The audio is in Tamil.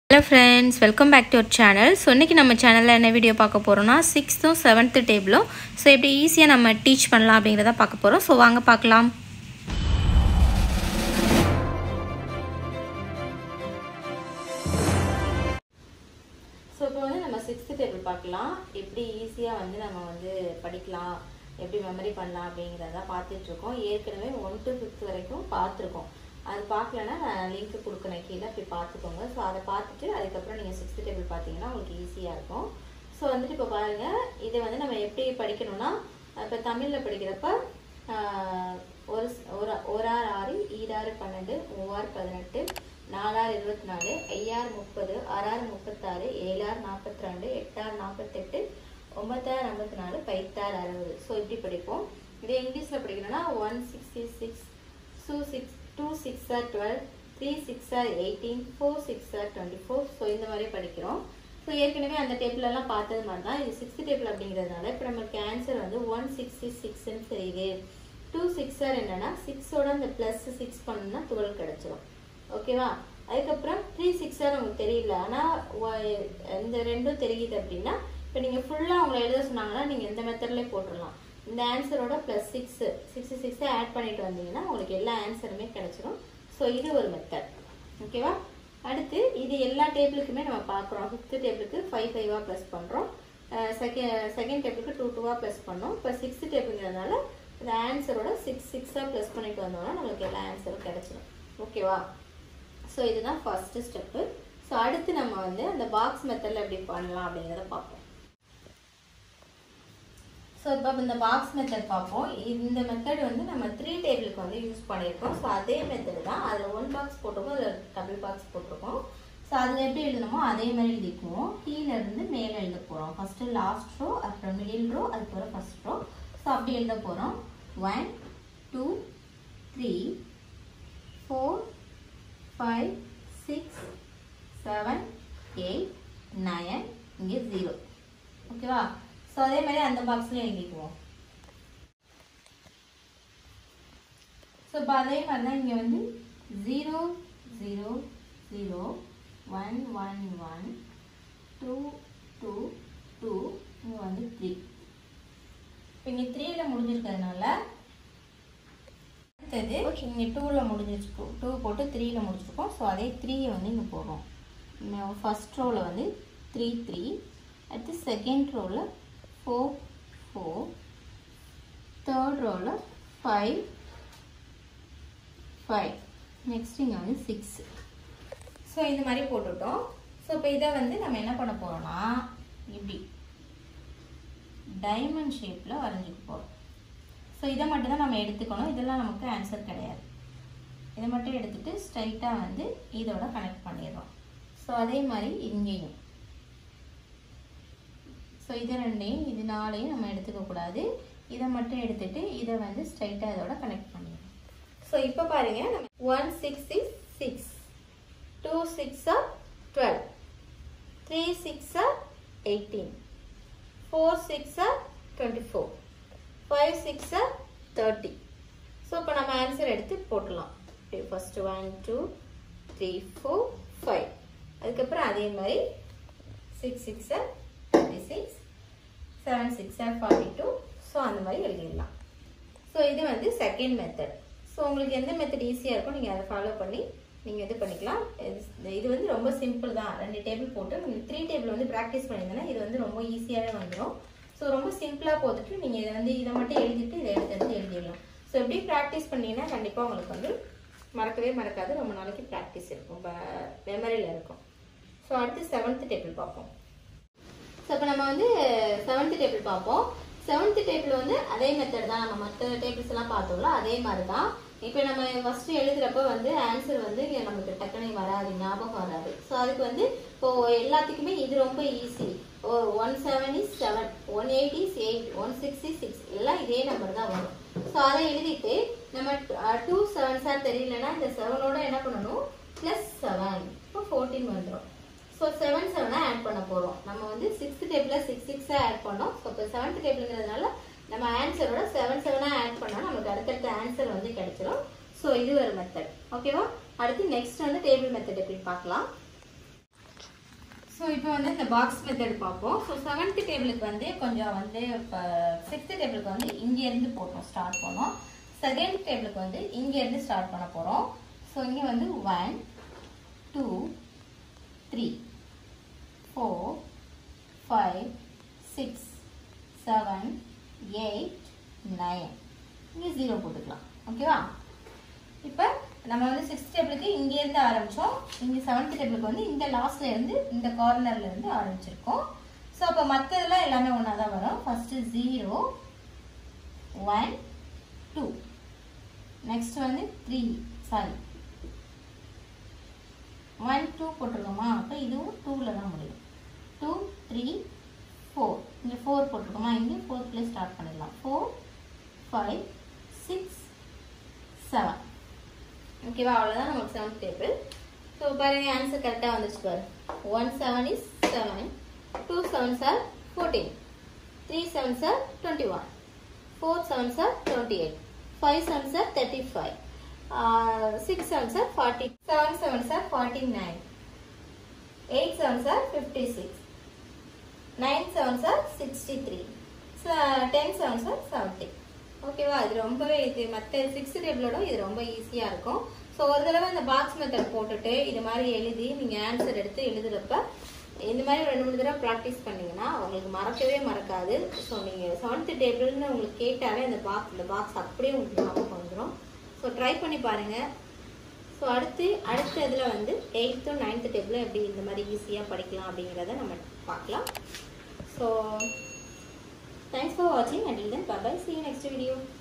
hello friends welcome back to our channel so இன்றைக்கி நம்ம சேனலில் என்ன வீடியோ பார்க்க போகிறோம்னா சிக்ஸ்த்தும் செவன்த்து டேபிளும் ஸோ எப்படி ஈஸியாக நம்ம டீச் பண்ணலாம் அப்படிங்கிறத பார்க்க போகிறோம் ஸோ வாங்க பார்க்கலாம் ஸோ இப்போ வந்து நம்ம சிக்ஸ்த்து டேபிள் பார்க்கலாம் எப்படி ஈஸியாக வந்து நம்ம வந்து படிக்கலாம் எப்படி மெமரி பண்ணலாம் அப்படிங்கிறத பார்த்துட்டு இருக்கோம் ஏற்கனவே ஒன் டு ஃபிஃப்த் வரைக்கும் பார்த்துருக்கோம் அது பார்க்கலன்னா நான் லிங்க் கொடுக்குறேன் கீழே போய் பார்த்துக்கோங்க ஸோ அதை பார்த்துட்டு அதுக்கப்புறம் நீங்கள் சிக்ஸ்த் டேபிள் பார்த்தீங்கன்னா உங்களுக்கு ஈஸியாக இருக்கும் ஸோ வந்துட்டு இப்போ பாருங்கள் இதை வந்து நம்ம எப்படி படிக்கணும்னா இப்போ தமிழில் படிக்கிறப்ப ஆஹ், ஒரு ஸ்- ஒரு ஓராறு ஆறு ஈராறு பன்னெண்டு மூவாறு பதினெட்டு நாலாறு இருபத்தி நாலு ஐயாறு முப்பது ஆறாறு முப்பத்தாறு ஏழாறு நாற்பத்தி ரெண்டு எட்டாறு நாற்பத்தெட்டு ஒன்பத்தாறு ஐம்பத்தி நாலு பைத்தாறு அறுபது ஸோ இப்படி படிப்போம் இதே இங்கிலீஷில் படிக்கணும்னா one sixty six two six two six are twelve three six are eighteen four six are twenty four so இந்த மாதிரி படிக்கிறோம் ஸோ ஏற்கனவே அந்த டேபிள் எல்லாம் பார்த்தது மாதிரி தான் இது சிக்ஸ்த் டேபிள் அப்படிங்கிறதுனால இப்போ நமக்கு ஆன்சர் வந்து ஒன் சிக்ஸ்டி சிக்ஸ்ன்னு தெரியுது டூ சிக்ஸ் ஆர் என்னன்னா சிக்ஸோட அந்த ப்ளஸ் சிக்ஸ் பண்ணணும்னா டுவெல் கிடச்சிரும் ஓகேவா அதுக்கப்புறம் த்ரீ சிக்ஸ் ஆர் நமக்கு தெரியல ஆனால் இந்த ரெண்டும் தெரியுது அப்படின்னா இப்போ நீங்கள் ஃபுல்லாக அவங்கள எழுத சொன்னாங்கன்னா நீங்கள் இந்த மெத்தட்லேயே போட்டுடலாம் இந்த ஆன்சரோட ப்ளஸ் சிக்ஸ் சிக்ஸ்டி சிக்ஸை ஆட் பண்ணிட்டு வந்தீங்கன்னா உங்களுக்கு எல்லா ஆன்சருமே கிடைச்சிரும் ஸோ இது ஒரு மெத்தட் ஓகேவா அடுத்து இது எல்லா டேபிளுக்குமே நம்ம பார்க்குறோம் ஃபிஃப்த்து டேபிளுக்கு ஃபைவ் ஃபைவாக ப்ளஸ் பண்ணுறோம் செகண்ட் செகண்ட் டேபிளுக்கு டூ டூவாக ப்ளஸ் பண்ணோம் இப்போ சிக்ஸ்த்து டேபிள்ங்கிறதுனால இந்த ஆன்சரோட சிக்ஸ் சிக்ஸாக ப்ளஸ் பண்ணிட்டு வந்தோம்னா நம்மளுக்கு எல்லா ஆன்சரும் கிடைச்சிடும் ஓகேவா ஸோ இதுதான் ஃபஸ்ட்டு ஸ்டெப்பு ஸோ அடுத்து நம்ம வந்து அந்த பாக்ஸ் மெத்தடில் எப்படி பண்ணலாம் அப்படிங்கிறத பார்ப்போம் ஸோ இப்போ இந்த பாக்ஸ் மெத்தட் பார்ப்போம் இந்த மெத்தட் வந்து நம்ம த்ரீ டேபிளுக்கு வந்து யூஸ் பண்ணியிருக்கோம் ஸோ அதே மெத்தட் தான் அதில் ஒன் பாக்ஸ் போட்டிருக்கோம் அதில் டபுள் பாக்ஸ் போட்டிருக்கோம் ஸோ அதில் எப்படி எழுதணுமோ அதே மாதிரி எழுதிக்குவோம் கீழே இருந்து மேலே எழுத போகிறோம் ஃபஸ்ட்டு லாஸ்ட் ரோ அப்புறம் மிடில் ரோ அதுக்கப்புறம் ஃபர்ஸ்ட் ரோ ஸோ அப்படி எழுத போகிறோம் one two three four five six seven eight nine இங்கே ஜீரோ ஓகேவா ஸோ அதே மாதிரி அந்த பாக்ஸ்லேயும் எழுதிக்குவோம் ஸோ இப்போ அதே மாதிரி தான் இங்கே வந்து zero zero zero one one one two two two இங்கே வந்து த்ரீ இப்போ இங்கே த்ரீயில் முடிஞ்சிருக்கிறதுனால அடுத்தது இங்கே டூவில் முடிஞ்சிருக்கும் டூ போட்டு த்ரீயில் முடிச்சிருக்கோம் ஸோ அதே த்ரீயை வந்து இங்கே போடுறோம் ஃபஸ்ட் ரோவில் வந்து த்ரீ த்ரீ அடுத்து செகண்ட் ரோவில் ஃபோர் ஃபோர் தேர்ட் ரோவில் ஃபைவ் ஃபைவ் நெக்ஸ்ட் இங்கே வந்து சிக்ஸ் ஸோ இந்த மாதிரி போட்டுட்டோம் ஸோ இப்போ இதை வந்து நம்ம என்ன பண்ண போகிறோம்னா இப்படி டைமண்ட் ஷேப்பில் வரைஞ்சிக்க போகிறோம் ஸோ இதை மட்டும் தான் நம்ம எடுத்துக்கணும் இதெல்லாம் நமக்கு ஆன்சர் கிடையாது இதை மட்டும் எடுத்துட்டு ஸ்ட்ரைட்டாக வந்து இதோட கனெக்ட் பண்ணிடுறோம் ஸோ அதே மாதிரி இங்கேயும் ஸோ இது ரெண்டையும் இது நாளையும் நம்ம எடுத்துக்க கூடாது இதை மட்டும் எடுத்துட்டு இதை வந்து ஸ்ட்ரைட்டாக இதோட கனெக்ட் பண்ணிடுறோம் ஸோ இப்போ பாருங்க நம்ம one six is six two six are twelve three six are eighteen four six are twenty four five six are thirty so இப்போ நம்ம ஆன்சர் எடுத்து போட்டுடலாம் first one two three four five அதுக்கப்புறம் அதே மாதிரி six six are thirty six seven six are forty two so அந்த மாதிரி எழுதிடலாம் ஸோ இது வந்து செகண்ட் மெத்தட் ஸோ உங்களுக்கு எந்த மெத்தட் ஈஸியாக இருக்கோ நீங்கள் அதை ஃபாலோ பண்ணி நீங்கள் இது பண்ணிக்கலாம் இது- இது வந்து ரொம்ப சிம்பிள் தான் ரெண்டு டேபிள் போட்டு நீங்கள் த்ரீ டேபிள் வந்து ப்ராக்டிஸ் பண்ணியிருந்தேன்னா இது வந்து ரொம்ப ஈஸியாகவே வந்துடும் ஸோ ரொம்ப சிம்பிளாக போட்டுட்டு நீங்கள் இதை வந்து இதை மட்டும் எழுதிட்டு இதை எடுத்து எடுத்து எழுதிடலாம் ஸோ எப்படி ப்ராக்டிஸ் பண்ணீங்கன்னா கண்டிப்பாக உங்களுக்கு வந்து மறக்கவே மறக்காது ரொம்ப நாளைக்கு ப்ராக்டிஸ் இருக்கும் மெமரியில் இருக்கும் ஸோ அடுத்து செவன்த் டேபிள் பார்ப்போம் ஸோ இப்போ நம்ம வந்து செவன்த் டேபிள் பார்ப்போம் செவன்த் டேபிள் வந்து அதே மெத்தட் தான் நம்ம மற்ற டேபிள்ஸ் எல்லாம் பார்த்தோம்ல அதே மாதிரி தான் இப்போ நம்ம ஃபர்ஸ்ட் எழுதுறப்ப வந்து ஆன்சர் வந்து இங்க நமக்கு டக்குனு வராது ஞாபகம் வராது ஸோ அதுக்கு வந்து இப்போ எல்லாத்துக்குமே இது ரொம்ப easy one seven is seven one eight is eight one six is six எல்லாம் இதே நம்பர் தான் வரும் ஸோ அதை எழுதிட்டு நம்ம டூ செவன் சார் தெரியலன்னா இந்த செவனோட என்ன பண்ணணும் ப்ளஸ் செவன் இப்போ ஃபோர்டீன் வந்துடும் ஸோ செவன் செவனாக ஆட் பண்ண போகிறோம் நம்ம வந்து சிக்ஸ்த் டேபிளில் சிக்ஸ் சிக்ஸாக ஆட் பண்ணோம் ஸோ இப்போ செவன்த் டேபிள்ங்கிறதுனால நம்ம ஆன்சரோட செவன் செவனாக ஆட் பண்ணால் நமக்கு அடுத்தடுத்த ஆன்சர் வந்து கிடைச்சிரும் ஸோ இது ஒரு மெத்தட் ஓகேவா அடுத்து நெக்ஸ்ட் வந்து டேபிள் மெத்தட் எப்படி பார்க்கலாம் இப்போ வந்து இந்த பாக்ஸ் மெத்தட் பார்ப்போம் ஸோ செவன்த் டேபிளுக்கு வந்து கொஞ்சம் வந்து இப்போ சிக்ஸ்த் டேபிளுக்கு வந்து இங்கேருந்து போட்டோம் ஸ்டார்ட் பண்ணோம் செகண்ட் டேபிளுக்கு வந்து இங்கேருந்து ஸ்டார்ட் பண்ண போகிறோம் ஸோ இங்கே வந்து one two three four five six seven eight nine இங்கே ஜீரோ போட்டுக்கலாம் ஓகேவா இப்போ நம்ம வந்து சிக்ஸ்த் டேபிளுக்கு இங்கேருந்து ஆரம்பித்தோம் இங்கே செவன்த் டேபிளுக்கு வந்து இந்த லாஸ்ட்ல இருந்து இந்த கார்னர்ல இருந்து ஆரம்பிச்சிருக்கோம் ஸோ அப்போ மற்றதெல்லாம் எல்லாமே ஒன்றா தான் வரும் first zero one two next வந்து த்ரீ சாரி ஒன் டூ போட்டிருக்கோமா அப்போ இதுவும் டூவில் தான் முடியும் டூ த்ரீ ஃபோர் இங்கே ஃபோர் போட்டிருக்கோமா இங்கே ஃபோர்த்லேயே ஸ்டார்ட் பண்ணிடலாம் ஃபோர் ஃபைவ் சிக்ஸ் செவன் ஓகேவா அவ்வளோதான் நமக்கு செவன்த் டேபிள் ஸோ பாருங்க ஆன்சர் கரெக்டாக வந்துச்சு பாரு one seven is seven two seven are fourteen three seven are twenty one four seven are twenty eight five seven are thirty five six seven are forty seven seven are forty nine eight seven are fifty six nine seven are sixty three ten seven are seventy ஓகேவா இது ரொம்பவே இது மற்ற சிக்ஸ் டேபிளோட இது ரொம்ப ஈஸியாக இருக்கும் ஸோ ஒரு தடவை இந்த பாக்ஸ் மெத்தட் போட்டுட்டு இது மாதிரி எழுதி நீங்கள் ஆன்சர் எடுத்து எழுதுறப்ப இந்த மாதிரி ரெண்டு மூணு தடவை ப்ராக்டிஸ் பண்ணீங்கன்னா உங்களுக்கு மறக்கவே மறக்காது ஸோ நீங்கள் செவன்த் டேபிள்னு உங்களுக்கு கேட்டாலே அந்த பாக்ஸ் இந்த பாக்ஸ் அப்படியே உங்களுக்கு ஞாபகம் வந்துடும் ஸோ ட்ரை பண்ணி பாருங்கள் ஸோ அடுத்து அடுத்த இதில் வந்து எயித்து நைன்த்து டேபிள் எப்படி இந்த மாதிரி ஈஸியாக படிக்கலாம் அப்படிங்கிறத நம்ம பார்க்கலாம் ஸோ தேங்க்ஸ் ஃபார் வாட்சிங் until then bye see you next video